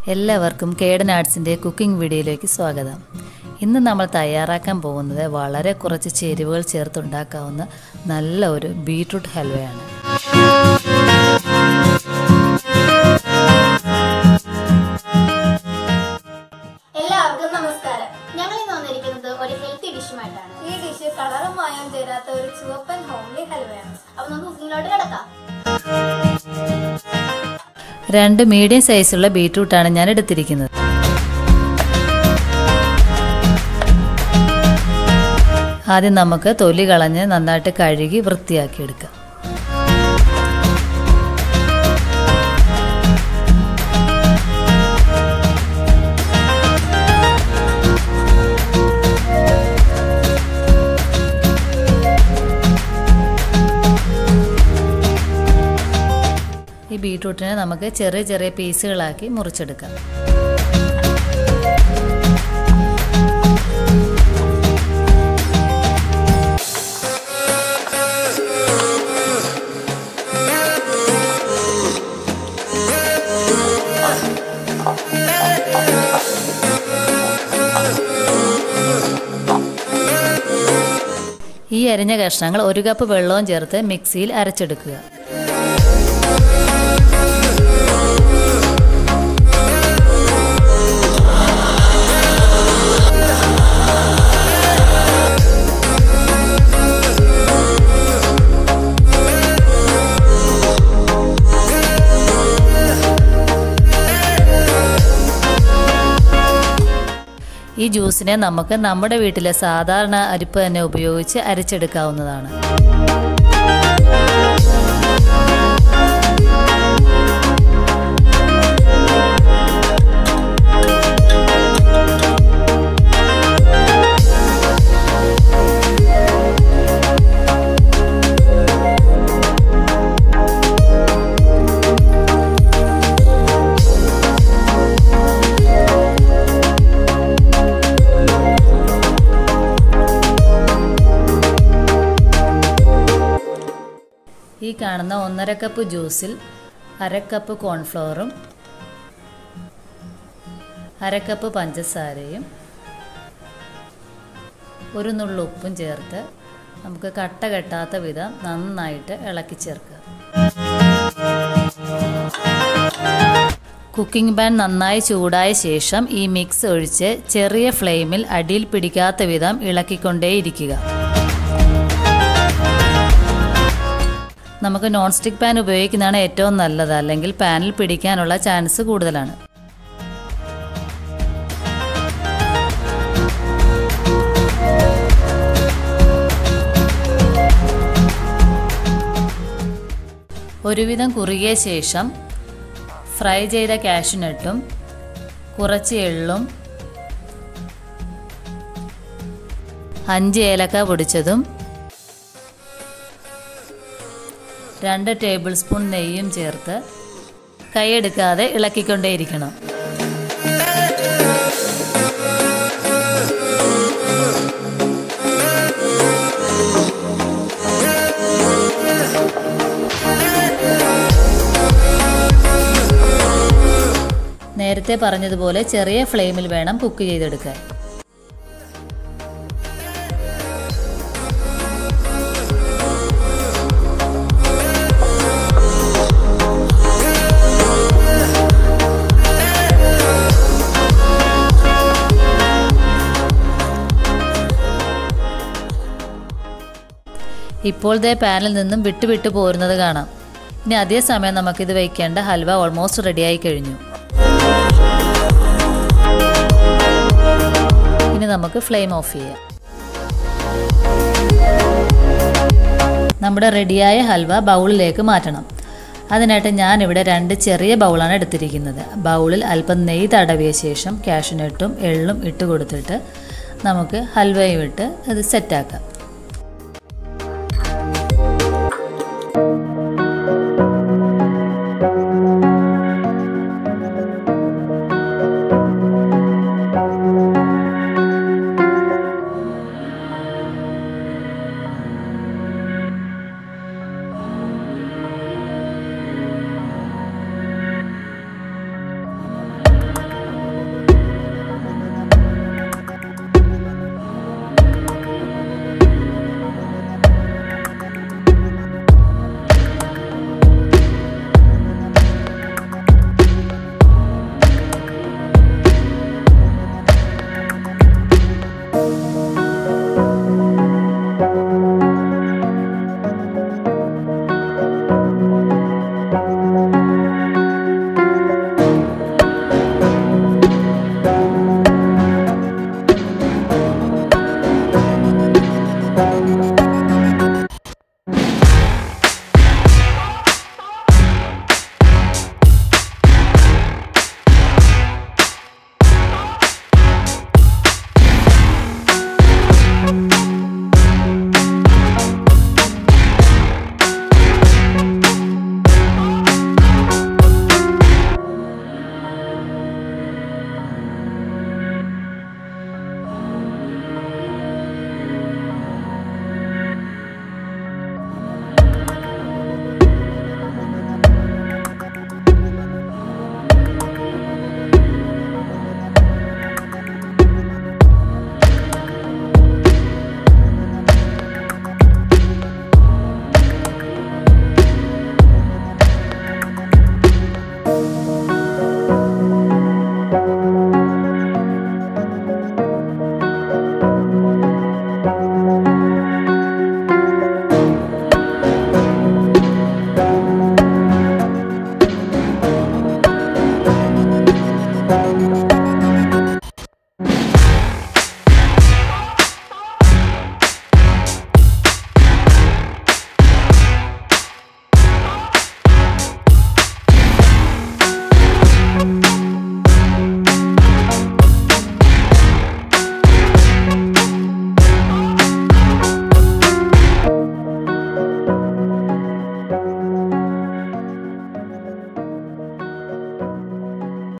എല്ലാവർക്കും കേടൻ ആർട്സിൻ്റെ കുക്കിംഗ് വീഡിയോയിലേക്ക് സ്വാഗതം ഇന്ന് നമ്മൾ തയ്യാറാക്കാൻ പോകുന്നത് വളരെ കുറച്ച് ചേരുവകൾ ചേർത്തുണ്ടാക്കാവുന്ന നല്ല ഒരു ബീട്രൂട്ട് ഹൽവയാണ് എല്ലാവർക്കും നമസ്കാരം ഞങ്ങൾ ഇന്ന് വന്നിരിക്കുന്നത് ഒരു ഹെൽത്തി ഡിഷുമായിട്ടാണ് ഈ ഡിഷ് കളറും മായം ചേരാത്ത ഒരു ചുവപ്പൻ ഹോംലി ഹൽവയാണ് അപ്പൊ നമുക്ക് കുക്കിങ്ങിലോട്ട് കിടക്കാം രണ്ട് മീഡിയം സൈസുള്ള ബീട്രൂട്ടാണ് ഞാൻ എടുത്തിരിക്കുന്നത് ആദ്യം നമുക്ക് തൊലി കളഞ്ഞ് നന്നായിട്ട് കഴുകി വൃത്തിയാക്കി എടുക്കാം ഈ ബീട്രൂട്ടിനെ നമുക്ക് ചെറിയ ചെറിയ പീസുകളാക്കി മുറിച്ചെടുക്കാം ഈ അരിഞ്ഞ കഷ്ണങ്ങൾ ഒരു കപ്പ് വെള്ളവും ചേർത്ത് മിക്സിയിൽ അരച്ചെടുക്കുക ഈ ജ്യൂസിനെ നമുക്ക് നമ്മുടെ വീട്ടിലെ സാധാരണ അരിപ്പ് തന്നെ ഉപയോഗിച്ച് അരച്ചെടുക്കാവുന്നതാണ് ഈ കാണുന്ന ഒന്നര കപ്പ് ജ്യൂസിൽ അര കപ്പ് കോൺഫ്ലവറും അര കപ്പ് പഞ്ചസാരയും ഒരു നുള്ളു ഉപ്പും ചേർത്ത് നമുക്ക് കട്ട കെട്ടാത്ത വിധം നന്നായിട്ട് ഇളക്കി ചേർക്കുക കുക്കിംഗ് പാൻ നന്നായി ചൂടായ ശേഷം ഈ മിക്സ് ഒഴിച്ച് ചെറിയ ഫ്ലെയിമിൽ അടിയിൽ പിടിക്കാത്ത വിധം ഇളക്കിക്കൊണ്ടേയിരിക്കുക നമുക്ക് നോൺ സ്റ്റിക്ക് പാൻ ഉപയോഗിക്കുന്നതാണ് ഏറ്റവും നല്ലത് അല്ലെങ്കിൽ പാനിൽ പിടിക്കാനുള്ള ചാൻസ് കൂടുതലാണ് ഒരുവിധം കുറുകിയ ശേഷം ഫ്രൈ ചെയ്ത കാഷ്യൂനട്ടും കുറച്ച് എള്ളും അഞ്ച് ഏലക്ക പൊടിച്ചതും രണ്ട് ടേബിൾ സ്പൂൺ നെയ്യും ചേർത്ത് കൈയെടുക്കാതെ ഇളക്കിക്കൊണ്ടേയിരിക്കണം നേരത്തെ പറഞ്ഞതുപോലെ ചെറിയ ഫ്ലെയിമിൽ വേണം കുക്ക് ചെയ്തെടുക്കാൻ ഇപ്പോൾ ദേ പാനിൽ നിന്നും വിട്ടു വിട്ടു പോരുന്നത് കാണാം ഇനി അതേ സമയം നമുക്കിത് വയ്ക്കേണ്ട ഹൽവ ഓൾമോസ്റ്റ് റെഡിയായി കഴിഞ്ഞു ഇനി നമുക്ക് ഫ്ലെയിം ഓഫ് ചെയ്യാം നമ്മുടെ റെഡിയായ ഹൽവ ബൗളിലേക്ക് മാറ്റണം അതിനായിട്ട് ഞാനിവിടെ രണ്ട് ചെറിയ ബൗളാണ് എടുത്തിരിക്കുന്നത് ബൗളിൽ അല്പം നെയ്യ് തടവിയ ശേഷം കാഷ്യൂനട്ടും എള്ളും ഇട്ട് കൊടുത്തിട്ട് നമുക്ക് ഹൽവയും ഇട്ട് അത് സെറ്റാക്കാം ചെയ്യുക